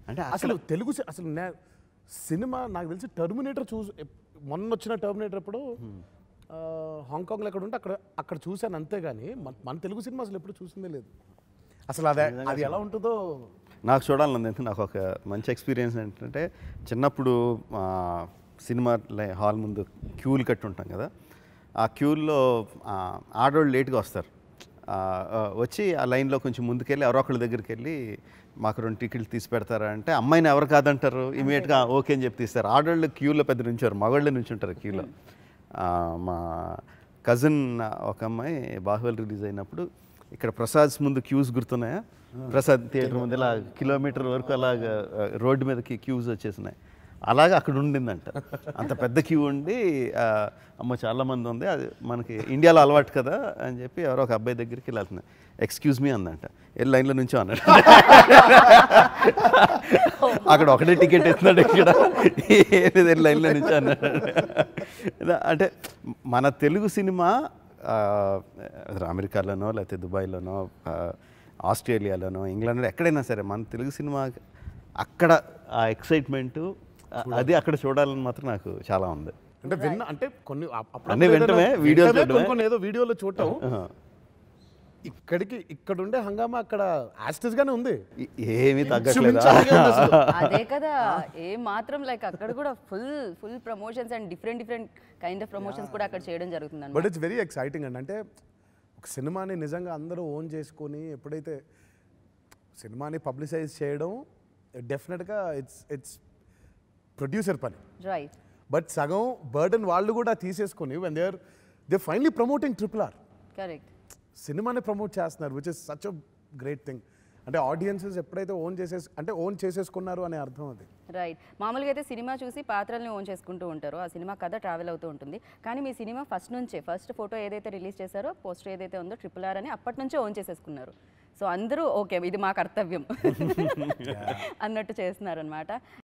అంటే అసలు తెలుగు సి- అసలు నే- సినిమా నాకు తెలిసి టర్మినేటర్ చూసి ఎప్- మొన్న వచ్చిన టర్మినేటర్ అప్పుడు ఆ, హాంకాంగ్లో ఎక్కడ ఉంటే అక్కడ అక్కడ చూశాను అంతేగాని మన మన తెలుగు సినిమా అసలు ఎప్పుడు చూసిందే లేదు అసలు అదే అది ఎలా ఉంటుందో నాకు చూడాలని ఎందుకంటే నాకు ఒక మంచి ఎక్స్పీరియన్స్ ఏంటంటే చిన్నప్పుడు ఆ, సినిమా లై- హాల్ ముందు క్యూలు కట్టి ఉంటాం కదా ఆ క్యూల్లో ఆ, ఆడవాళ్ళు లేట్గా వస్తారు ఆ, ఆ, వచ్చి ఆ లైన్లో కొంచెం ముందుకెళ్ళి ఎవరో ఒకళ్ళ దగ్గరికి వెళ్ళి మాకు రెండు టికెట్లు తీసి పెడతారా అంటే అమ్మాయిని ఎవరు కాదంటారు ఇమీడియట్గా ఓకే అని చెప్పి తీస్తారు ఆడవాళ్ళు క్యూలో పెద్ద నుంచారు మగవాళ్ళు నుంచి ఉంటారు క్యూలో ఆ, మా కజిన్ ఒక అమ్మాయి బాహుబలి రిలీజ్ అయినప్పుడు ఇక్కడ ప్రసాద్స్ ముందు క్యూస్ గుర్తున్నాయా ప్రసాద్ థియేటర్ ముందు ఇలా కిలోమీటర్ వరకు అలాగ ఆ, రోడ్డు మీదకి క్యూస్ వచ్చేసినాయి అలాగే అక్కడ ఉండిందంట అంత పెద్ద క్యూ ఉండి ఆ, అమ్మ చాలా మంది ఉంది అది మనకి ఇండియాలో అలవాటు కదా అని చెప్పి ఎవరో ఒక అబ్బాయి దగ్గరికి వెళ్ళి వెళ్తున్నాయి ఎక్స్క్యూజ్ మీ అందంట వెళ్ళి లైన్లో నుంచో అన్నాడు అక్కడ ఒకటే టికెట్ ఇస్తున్నాడు ఇక్కడ ఏది వెళ్ళి లైన్లో నుంచో అన్నాడు ఇలా అంటే మన తెలుగు సినిమా ఆ, అమెరికాలోనో లేకపోతే దుబాయ్లోనో ఆ, ఆస్ట్రేలియాలోనో ఇంగ్లాండ్లో ఎక్కడైనా సరే మన తెలుగు సినిమా అక్కడ ఆ ఎక్సైట్మెంటు అది అక్కడ చూడాలని మాత్రం నాకు చాలా ఉంది అంటే విన్న అంటే కొన్ని అప్- అప్పుడప్పుడు అన్నీ వింటమే, ఏదైనా- వీడియోలు వింటమే, చూడడమే. కొన్ని కొన్ని ఏదో వీడియోలో చూడటం ఆహా. ఇక్కడికి ఇక్కడ ఉండే హంగామా అక్కడ యాస్టెస్ గానే ఉంది ఏ- ఏమీ తగ్గట్లేదు ఇంచుమించు అలాగే ఉంది అసలు. అదే కదా ఏ మాత్రం లైక్ అక్కడ కూడా full full promotions and different different kind of promotions కూడా అక్కడ చేయడం జరుగుతుంది బట్ ఇట్స్ వెరీ ఎక్సైటింగ్ అండి అంటే ఒక సినిమాని నిజంగా అందరూ ఓన్ చేసుకొని ఎప్పుడైతే సినిమాని పబ్లిసైజ్ చేయడం డెఫినెట్గా ఇట్స్ ఇట్స్ ప్రొడ్యూసర్ పని రైట్ బట్ సగం బర్డన్ వాళ్ళు కూడా తీసేసుకొని when they are they finally promoting triple R correct సినిమాని ప్రమోట్ చేస్తున్నారు which is such a great thing అంటే ఆడియన్సెస్ ఎప్పుడైతే ఓన్ చేసేసి అంటే ఓన్ చేసేసుకున్నారు అనే అర్థం అది రైట్ మామూలుగా అయితే సినిమా చూసి పాత్రల్ని ఓన్ చేసుకుంటూ ఉంటారు ఆ సినిమా కథ ట్రావెల్ అవుతూ ఉంటుంది కానీ మీ సినిమా ఫస్ట్ నుంచే ఫస్ట్ ఫోటో ఏదైతే రిలీజ్ చేశారో పోస్టర్ ఏదైతే ఉందో ట్రిపుల్ ఆర్ అని అప్పటి నుంచే ఓన్ చేసేసుకున్నారు సో అందరూ ఓకే ఇది మా కర్తవ్యం అన్నట్టు చేస్తున్నారు అనమాట